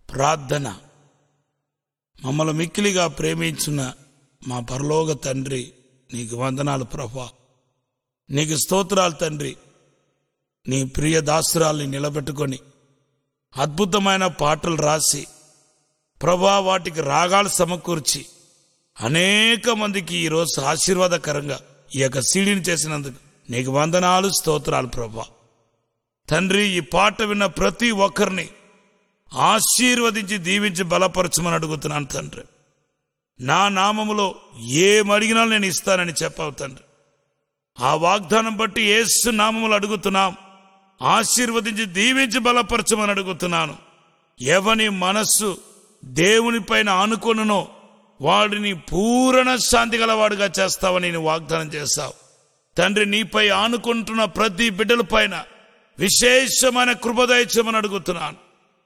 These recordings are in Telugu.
ప్రార్థన మమ్మల్ని మిక్కిలిగా ప్రేమించిన మా పరలోక తండ్రి నీకు వందనాలు ప్రభా నీకు స్తోత్రాలు తండ్రి నీ ప్రియ దాసురాల్ని నిలబెట్టుకొని అద్భుతమైన పాటలు రాసి ప్రభా వాటికి రాగాలు సమకూర్చి అనేక మందికి ఈరోజు ఆశీర్వాదకరంగా ఈ యొక్క సీడీని చేసినందుకు నీకు వందనాలు స్తోత్రాలు ప్రభా తండ్రి ఈ పాట విన్న ప్రతి ఒక్కరిని ఆశీర్వదించి దీవించి బలపరచమని అడుగుతున్నాను తండ్రి నా నామములో ఏమడిగినా నేను ఇస్తానని చెప్పావు తండ్రి ఆ వాగ్దానం బట్టి ఏసు నామములు అడుగుతున్నాం ఆశీర్వదించి దీవించి బలపరచమని అడుగుతున్నాను ఎవని మనస్సు దేవునిపైన ఆనుకొనునో వాడిని పూరణ శాంతి గలవాడుగా చేస్తావని నేను వాగ్దానం చేశావు తండ్రి నీపై ఆనుకుంటున్న ప్రతి బిడ్డల పైన విశేషమైన కృపదయచమని అడుగుతున్నాను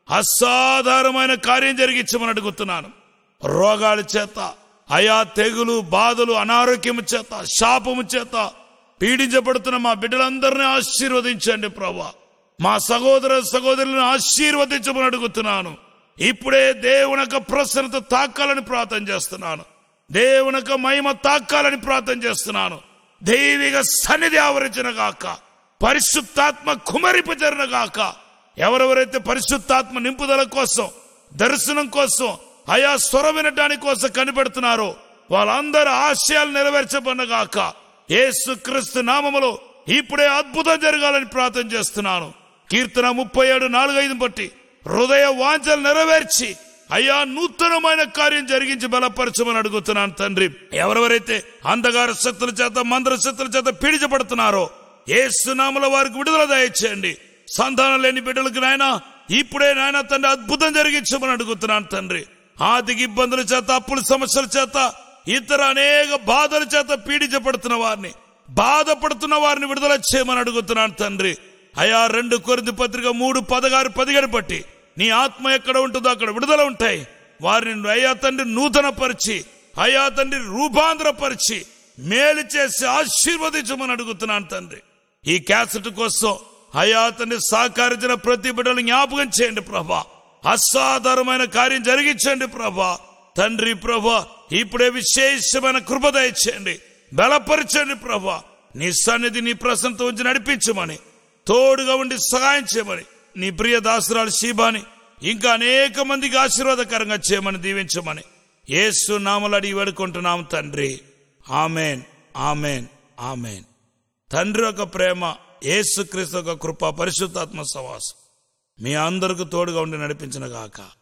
అసాధారణమైన కార్యం జరిగించమని అడుగుతున్నాను రోగాల చేత అయా తెగులు బాధలు అనారోగ్యము చేత శాపము చేత పీడించబడుతున్న మా బిడ్డలందరినీ ఆశీర్వదించండి ప్రభా మా సహోదర సహోదరులను ఆశీర్వదించమని అడుగుతున్నాను ఇప్పుడే దేవునక ప్రసన్నత తాకాలని ప్రార్థన చేస్తున్నాను దేవునక మహిమ తాకాలని ప్రార్థన చేస్తున్నాను దైవిక సన్నిధి ఆవరించిన గాక పరిశుద్ధాత్మ కుమరిపజరణ గాక ఎవరెవరైతే పరిశుద్ధాత్మ నింపుదల కోసం దర్శనం కోసం ఆయా స్వర వినడానికి కోసం కనిపెడుతున్నారో వాళ్ళందరి ఆశయాలు నెరవేర్చబడినగాక యేసుక్రీస్తు నామములో ఇప్పుడే అద్భుతం జరగాలని ప్రార్థన చేస్తున్నాను కీర్తన ముప్పై ఏడు నాలుగైదు బట్టి హృదయ వాంఛలు నెరవేర్చి అయ్యా నూతనమైన కార్యం జరిగించి బలపరచమని అడుగుతున్నాను తండ్రి ఎవరెవరైతే అంధకార శక్తుల చేత మందర శక్తుల చేత పీడించబడుతున్నారో ఏసునామల వారికి విడుదల దయచేయండి సంతానం లేని బిడ్డలకు నాయన ఇప్పుడే నాయన తండ్రి అద్భుతం జరిగించమని అడుగుతున్నాను తండ్రి ఆర్థిక ఇబ్బందుల చేత అప్పుల సమస్యల చేత ఇతర అనేక బాధల చేత పీడించబడుతున్న వారిని బాధపడుతున్న వారిని విడుదల చేయమని అడుగుతున్నాను తండ్రి అయా రెండు కొరింది పత్రిక మూడు పదగారు పదిహేను బట్టి నీ ఆత్మ ఎక్కడ ఉంటుందో అక్కడ విడుదల ఉంటాయి వారిని అయ్యా తండ్రి నూతన పరిచి అయా తండ్రి రూపాంతరపరిచి మేలు చేసి ఆశీర్వదించమని అడుగుతున్నాను తండ్రి ఈ క్యాసెట్ కోసం అయా తండ్రి సహకరించిన ప్రతి బిడ్డలు జ్ఞాపకం చేయండి ప్రభా అసాధారణమైన కార్యం జరిగించండి ప్రభా తండ్రి ప్రభా ఇప్పుడే విశేషమైన కృప దయచేయండి బలపరచండి ప్రభా నీ సన్నిధి నీ ప్రసన్నత ఉంచి నడిపించమని తోడుగా ఉండి సహాయం చేయమని నీ ప్రియ దాసురాలు శీబాని ఇంకా అనేక మందికి ఆశీర్వాదకరంగా చేయమని దీవించమని ఏసు నామలు అడిగి వేడుకుంటున్నాం తండ్రి ఆమెన్ ఆమెన్ ఆమెన్ తండ్రి యొక్క ప్రేమ యేసుక్రీస్తు యొక్క కృప పరిశుద్ధాత్మ సవాసం మీ అందరికి తోడుగా ఉండి నడిపించిన గాక